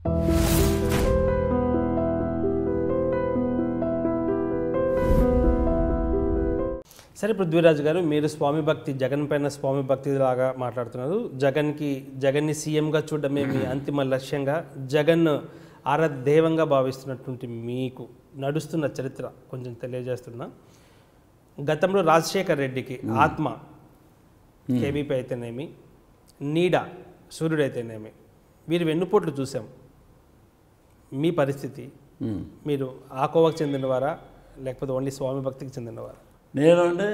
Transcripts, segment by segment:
సరే పృథ్వీరాజు గారు మీరు స్వామి భక్తి జగన్ పైన స్వామి భక్తి లాగా మాట్లాడుతున్నారు జగన్కి జగన్ని సీఎంగా చూడడమే మీ అంతిమ లక్ష్యంగా జగన్ ఆరాధ దైవంగా భావిస్తున్నటువంటి మీకు నడుస్తున్న చరిత్ర కొంచెం తెలియజేస్తున్నా గతంలో రాజశేఖర్ రెడ్డికి ఆత్మ కేవీపీ అయితేనేమి నీడ సూర్యుడు అయితేనేమి వీరు వెన్నుపోట్లు చూసాం మీ పరిస్థితి ఉమ్. మీరు ఆ కోవకు చెందినవారా లేకపోతే ఓన్లీ స్వామి భక్తికి చెందినవారా నేను అంటే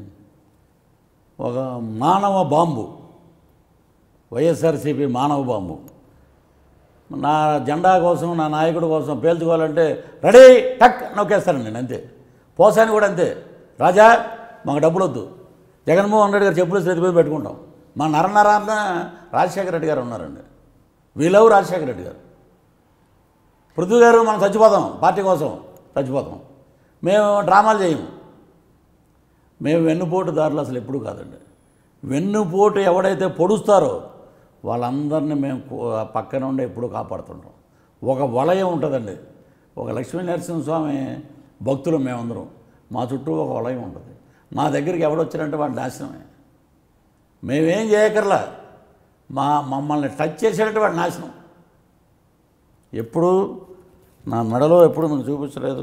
ఒక మానవ బాంబు వైఎస్ఆర్సీపీ మానవ బాంబు నా జెండా కోసం నా నాయకుడి కోసం పేల్చుకోవాలంటే రెడీ టక్ నొక్కేస్తాను నేను అంతే పోసాని కూడా అంతే రాజా మాకు డబ్బులు వద్దు జగన్మోహన్ రెడ్డి గారు చెప్పులు చేతి మీద పెట్టుకుంటాం మా నరనరాన్న రాజశేఖర రెడ్డి గారు ఉన్నారండి వీలవ్ రాజశేఖర రెడ్డి గారు పృథ్వీ గారు మనం చచ్చిపోతాం పార్టీ కోసం చచ్చిపోతాం మేము డ్రామాలు చేయము మేము వెన్నుపోటు దారులు అసలు ఎప్పుడు కాదండి వెన్నుపోటు ఎవడైతే పొడుస్తారో వాళ్ళందరినీ మేము కూ- పక్కన ఉండి ఎప్పుడూ కాపాడుతుంటాం ఒక వలయం ఉంటుందండి ఒక లక్ష్మీ నరసింహస్వామి భక్తులు మేమందరం మా చుట్టూ ఒక వలయం ఉంటుంది మా దగ్గరికి ఎవడొచ్చారంటే వాడు నాశనమే మేమేం చేయకర్లా మా మమ్మల్ని టచ్ చేసేటట్టు వాడు నాశనం ఎప్పుడు నా మెడలో ఎప్పుడు మీకు చూపించలేదు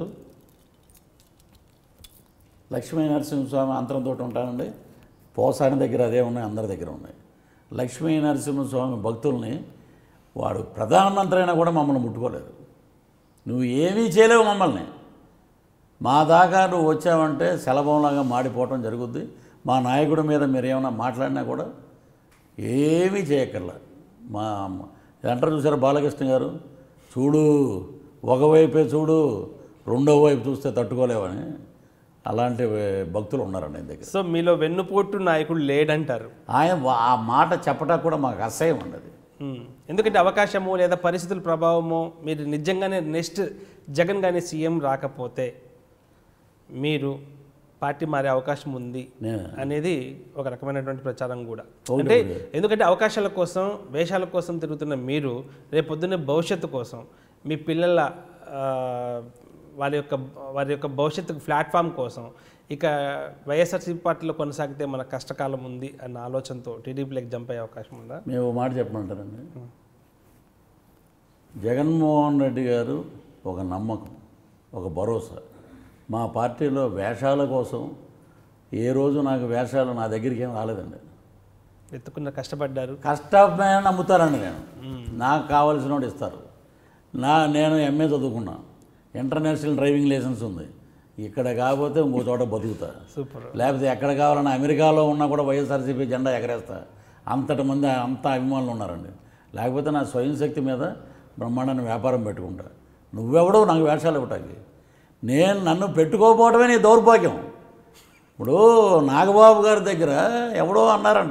లక్ష్మీ నరసింహస్వామి అంతరంతో ఉంటానండి పోసాని దగ్గర అదే ఉన్నాయి అందరి దగ్గర ఉన్నాయి లక్ష్మీ నరసింహస్వామి భక్తుల్ని వాడు ప్రధానమంత్రి అయినా కూడా మమ్మల్ని ముట్టుకోలేదు నువ్వు ఏమీ చేయలేవు మమ్మల్ని మా దాకా నువ్వు వచ్చావంటే శలభంలాగా మాడిపోవటం జరుగుద్ది మా నాయకుడి మీద మీరు ఏమైనా మాట్లాడినా కూడా ఏమీ చేయక్కర్లా మా అంటారు చూసారా బాలకృష్ణ గారు చూడు ఒకవైపే చూడు రెండో వైపు చూస్తే తట్టుకోలేవని అలాంటి భక్తులు ఉన్నారండి ఆయన దగ్గర సో మీలో వెన్నుపోటు నాయకుడు లేడంటారు ఆయన వా- ఆ మాట చెప్పడానికి కూడా మాకు అసహ్యం ఉండదు మ్మ్. ఎందుకంటే అవకాశము లేదా పరిస్థితుల ప్రభావము మీరు నిజంగానే నెక్స్ట్ జగన్ గానే సీఎం రాకపోతే మీరు పార్టీ మారే అవకాశం ఉంది నేను అనేది ఒక రకమైనటువంటి ప్రచారం కూడా అవును, అంటే అవును. ఎందుకంటే అవకాశాల కోసం వేషాల కోసం తిరుగుతున్న మీరు రేపు పొద్దున్నే భవిష్యత్తు కోసం మీ పిల్లల ఆ, వారి యొక్క వారి యొక్క భవిష్యత్తు ప్లాట్ఫామ్ కోసం ఇక వైఎస్ఆర్సీపీ పార్టీలో కొనసాగితే మన కష్టకాలం ఉంది అన్న ఆలోచనతో టీడీపీలోకి జంప్ అయ్యే అవకాశం ఉందా మేము ఓ మాట చెప్పమంటారండి జగన్మోహన్ రెడ్డి గారు ఒక నమ్మకం ఒక భరోసా మా పార్టీలో వేషాల కోసం ఏ రోజు నాకు వేషాలు నా దగ్గరికి ఏం రాలేదండి వెతుకున్న కష్టపడ్డారు కష్టమే నమ్ముతారండి నేను నాకు కావాల్సిన వాడు ఇస్తారు నా నేను ఎంఏ చదువుకున్నా ఇంటర్నేషనల్ డ్రైవింగ్ లైసెన్స్ ఉంది ఇక్కడ కాకపోతే ఇంకో చోట బతుకుతా సూపర్ లేకపోతే ఎక్కడ కావాలన్నా అమెరికాలో ఉన్నా కూడా వైఎస్ఆర్సీపీ జెండా ఎగరేస్తా అంతటి మంది అంత అభిమానులు ఉన్నారండి లేకపోతే నా స్వయం శక్తి మీద బ్రహ్మాండాన్ని వ్యాపారం పెట్టుకుంటా నువ్వెవడో నాకు వేషాలు ఇవ్వటానికి నేను నన్ను పెట్టుకోకపోవడమే నీ దౌర్భాగ్యం ఇప్పుడు నాగబాబు గారి దగ్గర ఎవడో అన్నారంట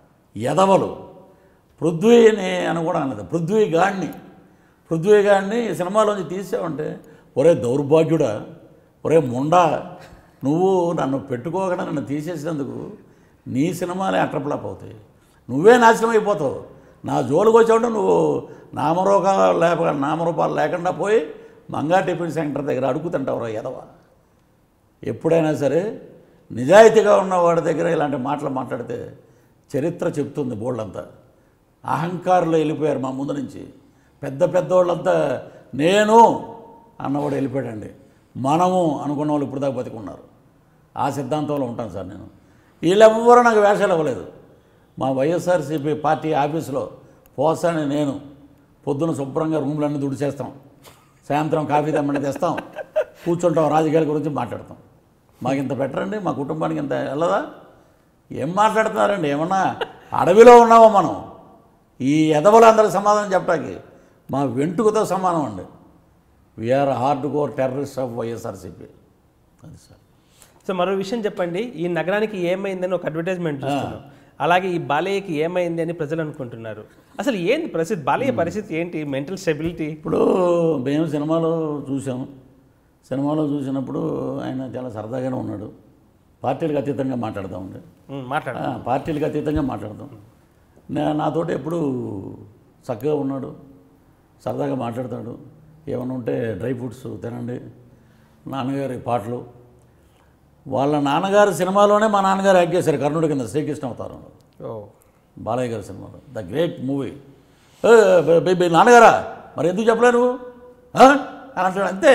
ఎదవలు పృథ్వీని అని కూడా అన్నది పృథ్వీ గాడిని పృథ్వీ గాడిని ఈ సినిమాలోంచి తీసావంటే ఒరే దౌర్భాగ్యుడా ఒరే ముండా నువ్వు నన్ను పెట్టుకోకుండా నన్ను తీసేసినందుకు నీ సినిమాలే అట్రప్లాప్ అవుతాయి నువ్వే నాశనం అయిపోతావు నా జోలికి వచ్చావంటే నువ్వు నామరూపాలు లేక నామరూపాలు లేకుండా పోయి మంగా టిఫిన్ సెంటర్ దగ్గర అడుగు తింటావురా ఎదవా ఎప్పుడైనా సరే నిజాయితీగా ఉన్న వాడి దగ్గర ఇలాంటి మాటలు మాట్లాడితే చరిత్ర చెప్తుంది బోళ్ళంతా అహంకారులు వెళ్ళిపోయారు మా ముందు నుంచి పెద్ద పెద్ద వాళ్ళంతా నేను అన్నవాడు వెళ్ళిపోయాడండి మనము అనుకున్న వాళ్ళు ఇప్పుడు దాకా బతికున్నారు ఆ సిద్ధాంతంలో ఉంటాను సార్ నేను వీళ్ళెవ్వరూ నాకు వేషాలు ఇవ్వలేదు మా వైఎస్ఆర్సీపీ పార్టీ ఆఫీసులో పోసాని నేను పొద్దున శుభ్రంగా రూమ్లన్నీ దుడిచేస్తాం సాయంత్రం కాఫీ తెమ్మని తెస్తాం కూర్చుంటాం రాజకీయాల గురించి మాట్లాడతాం మాకు ఇంత పెట్టరండి మా కుటుంబానికి ఇంత వెళ్ళదా ఏం మాట్లాడుతున్నారండి ఏమన్నా అడవిలో ఉన్నామో మనం ఈ ఎదవలందరికీ సమాధానం చెప్పడానికి మా వెంటుకతో సమానం అండి we are hard core terrorist of YSRCP అది సార్ సో మరో విషయం చెప్పండి ఈ నగరానికి ఏమైందని ఒక అడ్వర్టైజ్మెంట్ చూస్తున్నాం అలాగే ఈ బాలయ్యకి ఏమైంది అని ప్రజలు అనుకుంటున్నారు అసలు ఏంది పరిస్థితి బాలయ్య పరిస్థితి ఏంటి మెంటల్ స్టెబిలిటీ ఇప్పుడు మేము సినిమాలో చూసాము సినిమాలో చూసినప్పుడు ఆయన చాలా సరదాగానే ఉన్నాడు పార్టీలకు అతీతంగా మాట్లాడదామండి మాట్లాడు ఆ, పార్టీలకు అతీతంగా మాట్లాడదాం నా నాతోటి ఎప్పుడు చక్కగా ఉన్నాడు సరదాగా మాట్లాడతాడు ఏమైనా ఉంటే డ్రై ఫ్రూట్స్ తినండి నాన్నగారి పాటలు వాళ్ళ నాన్నగారి సినిమాలోనే మా నాన్నగారు యాక్ట్ చేశారు కర్ణుడి కింద శ్రీకృష్ణ అవతారంలో ఓ బాలయ్య గారి సినిమాలో ద గ్రేట్ మూవీ నాన్నగారా మరి ఎందుకు చెప్పలే నువ్వు ఆ? అని అంటాడు అంతే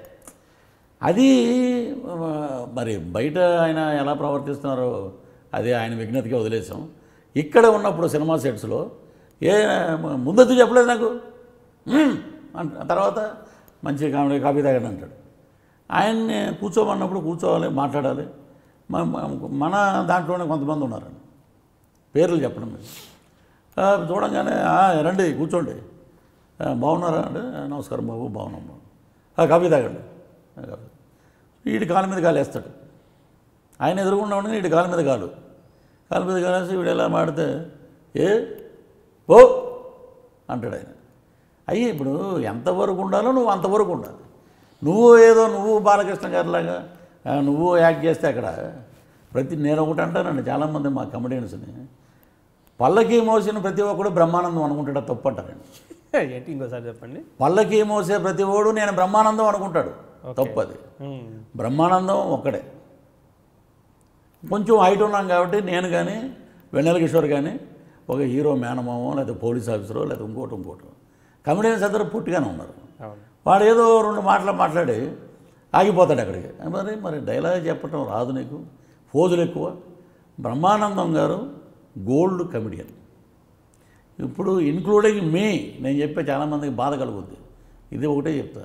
అది ఆ, మరి బయట ఆయన ఎలా ప్రవర్తిస్తున్నారో అది ఆయన విజ్ఞతగా వదిలేసాం ఇక్కడ ఉన్నప్పుడు సినిమా సెట్స్లో ఏ ముందెందుకు చెప్పలేదు నాకు "మ్మ్" అంట తర్వాత మంచి కామెడీ కాఫీ తాగండి అంటాడు ఆయన్ని కూర్చోమన్నప్పుడు కూర్చోవాలి మాట్లాడాలి మ- మ- మన దాంట్లోనే కొంతమంది ఉన్నారండి పేర్లు చెప్పడం లేదు. ఆ, చూడంగానే "ఆ, రండి కూర్చోండి ఆ, బాగున్నారా అంటే "ఆ, నమస్కారం బాబు బాగున్నాం బాబు "ఆ, కాఫీ తాగండి "ఆ, కాఫీ." వీడి కాలు మీద కాలు వేస్తాడు ఆయన ఎదురుకుండా ఉండగా వీడి కాలు మీద కాలు కాలు మీద కాలేసి వీడు ఎలా మాడితే ఏ ఓ అంటాడు ఆయన అయ్యి ఇప్పుడు ఎంతవరకు ఉండాలో నువ్వు అంతవరకు ఉండాలి నువ్వు ఏదో నువ్వు బాలకృష్ణ గారిలాగా ఆ, నువ్వు యాక్ట్ చేస్తే అక్కడ ప్రతి నేను ఒకటి అంటానండి చాలామంది మా కమెడియన్స్ని పల్లకి మోసిన ప్రతి ఒక్కడు బ్రహ్మానందం అనుకుంటాడు అది తప్పు అంటారండి ఏంటి ఇంకోసారి చెప్పండి పల్లకి మోసే ప్రతి ఓడు నేను బ్రహ్మానందం అనుకుంటాడు తప్పు అది మ్మ్. బ్రహ్మానందం ఒక్కడే కొంచెం హైట్ ఉన్నాం కాబట్టి నేను కానీ వెన్నెల కిషోర్ కానీ ఒక హీరో మేనమామో లేదా పోలీస్ ఆఫీసరో లేదా ఇంకోటి ఇంకోటి కమెడియన్స్ అందరూ పుట్టిగానే ఉన్నారు అవును వాడు ఏదో రెండు మాటలు మాట్లాడి ఆగిపోతాడు అక్కడికి మరి మరి డైలాగ్ చెప్పటం రాదు నీకు ఫోజులు ఎక్కువ బ్రహ్మానందం గారు గోల్డ్ కమెడియన్ ఇప్పుడు ఇన్క్లూడింగ్ మీ నేను చెప్పే చాలామందికి బాధ కలుగుద్ది ఇది ఒకటే చెప్తా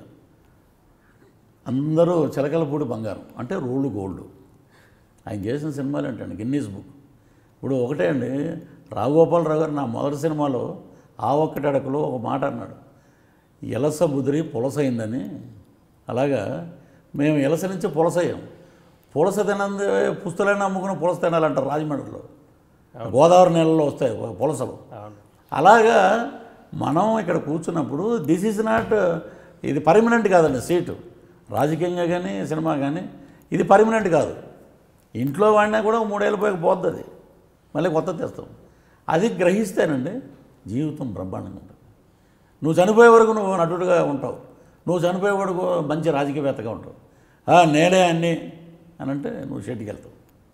అందరూ చిలకలపూడి బంగారం అంటే రోళ్ళు గోల్డ్ ఆయన చేసిన సినిమాలు ఏంటండి గిన్నీస్ బుక్ ఇప్పుడు ఒకటే అండి రాఘగోపాలరావు గారు నా మొదటి సినిమాలో ఆ ఒక్కటి అడకలో ఒక మాట అన్నాడు ఎలస బుదిరి పులసైందని అలాగా మేము ఎలస నుంచి పులసయ్యాం పులస తినంది పుస్తలైన అమ్ముకుని పులస తినాలంటారు రాజమండ్రిలో గోదావరి నెలలో వస్తాయి పులసలు అవును అలాగా మనం ఇక్కడ కూర్చున్నప్పుడు దిస్ ఈజ్ నాట్ ఇది పర్మనెంట్ కాదండి సీటు రాజకీయంగా కానీ సినిమా కానీ ఇది పర్మనెంట్ కాదు ఇంట్లో వాడినా కూడా మూడేళ్ళు పోయి పోతుంది మళ్ళీ కొత్త తెస్తాం అది గ్రహిస్తేనండి జీవితం బ్రహ్మాండంగా ఉంటుంది నువ్వు చనిపోయే వరకు నువ్వు నటుడుగా ఉంటావు నువ్వు చనిపోయే వరకు మంచి రాజకీయవేత్తగా ఉంటావు "ఆ, నేనే అన్నీ అని అంటే నువ్వు షెడ్కి వెళ్తావు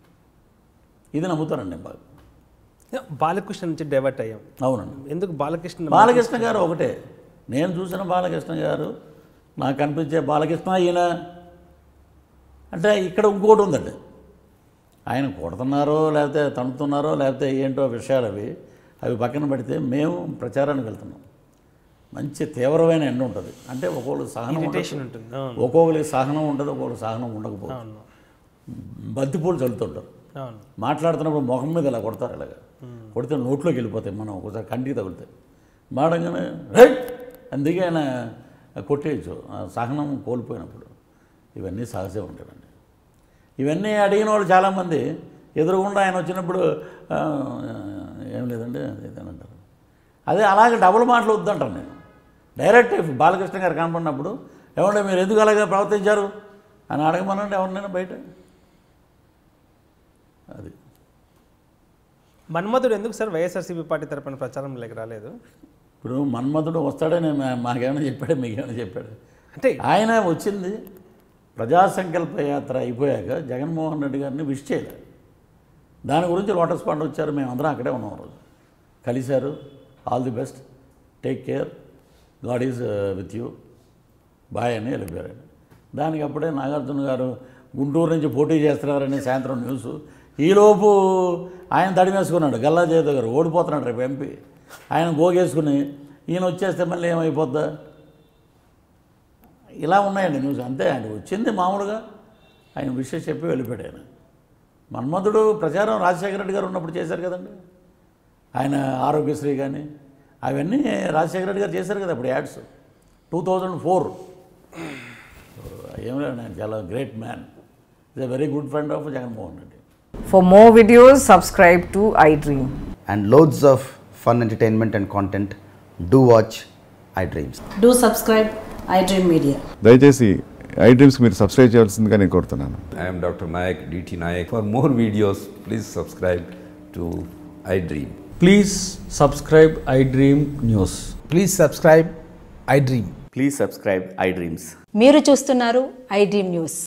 ఇది నమ్ముతానండి నేను బాగా బాలకృష్ణ నుంచి డైవర్ట్ అయ్యాం అవునండి ఎందుకు బాలకృష్ణ బాలకృష్ణ గారు ఒకటే నేను చూసిన బాలకృష్ణ గారు నాకు కనిపించే బాలకృష్ణ ఈయన అంటే ఇక్కడ ఇంకోటి ఉందండి ఆయన కొడుతున్నారో లేకపోతే తండుతున్నారో లేకపోతే ఏంటో విషయాలు అవి అవి పక్కన పెడితే మేము ప్రచారానికి వెళ్తున్నాం మంచి తీవ్రమైన ఎండ ఉంటుంది అంటే ఒక్కొక్కరికి సహనం ఉండదు. ఇరిటేషన్ ఉంటుంది అవును ఒక్కొక్కరికి సహనం ఉంటుంది ఒక్కొక్కరికి సహనం ఉండకపోతుంది అవును బంతిపూలు చల్లుతుంటారు అవును మాట్లాడుతున్నప్పుడు ముఖం మీద ఇలా కొడతారు ఇలాగ కొడితే నోట్లోకి వెళ్ళిపోతాయి మనం ఒకసారి కంటికి తగులుతాయి మాడంగానే రైట్ అందుకే ఆయన కొట్టేయచ్చు ఆ సహనం కోల్పోయినప్పుడు ఇవన్నీ సహజే ఉంటాయండి ఇవన్నీ అడిగిన వాళ్ళు చాలామంది ఎదురుగుండా ఆయన వచ్చినప్పుడు "ఆ, ఏం లేదండి అది ఇది" అని అంటారు అదే అలాగే డబుల్ మాటలు వద్దంటాను నేను డైరెక్ట్ బాలకృష్ణ గారు కనపడినప్పుడు ఏమంటే మీరు ఎందుకు అలాగే ప్రవర్తించారు అని అడగమనండి ఎవరినైనా బయట అది మన్మధుడు ఎందుకు సార్ వైఎస్ఆర్సీపీ పార్టీ తరపున ప్రచారంలోకి రాలేదు ఇప్పుడు మన్మధుడు వస్తాడని మా- మాకేమైనా చెప్పాడు మీకేమైనా చెప్పాడు అంటే ఆయన వచ్చింది ప్రజా సంకల్ప యాత్ర అయిపోయాక జగన్మోహన్ రెడ్డి గారిని విష్ చేయలేదు దాని గురించి లోటస్ పాండ్ వచ్చారు మేమందరం అక్కడే ఉన్నాం ఆ రోజు కలిశారు all the best take care God is with you bye అని వెళ్ళిపోయారు దానికి అప్పుడే నాగార్జున గారు గుంటూరు నుంచి పోటీ చేస్తున్నారని సాయంత్రం న్యూస్ ఈలోపు ఆయన తడిమేసుకున్నాడు గల్లా జయదేవ్ గారు ఓడిపోతున్నాడు రేపు ఎంపీ ఆయన గోగేసుకుని ఈయన వచ్చేస్తే మళ్ళీ ఏమైపోద్దా ఇలా ఉన్నాయండి న్యూస్ అంతే ఆయన వచ్చింది మామూలుగా ఆయన విషయం చెప్పి వెళ్ళిపోయాడు ఆయన మన్మధుడు ప్రచారం రాజశేఖర రెడ్డి గారు ఉన్నప్పుడు చేశారు కదండి ఆయన ఆరోగ్యశ్రీ కానీ అవన్నీ రాజశేఖర రెడ్డి గారు చేశారు కదా అప్పుడు యాడ్స్ టూ థౌజండ్ ఫోర్ ఏం లేదు ఆయన చాలా great man is a very good friend of Jaganmohan Reddy For more videos, subscribe to iDream. and loads of fun entertainment and content, do watch iDreams. Do subscribe iDream Media. దయచేసి I dreams మీరు subscribe చేయాల్సిందిగా నేను కోరుతున్నాను I am Dr. Nayak, DT Nayak. For more videos, please subscribe to iDream. Please subscribe iDream News. Please subscribe I dream. Please subscribe iDreams. మీరు చూస్తున్నారు I dream news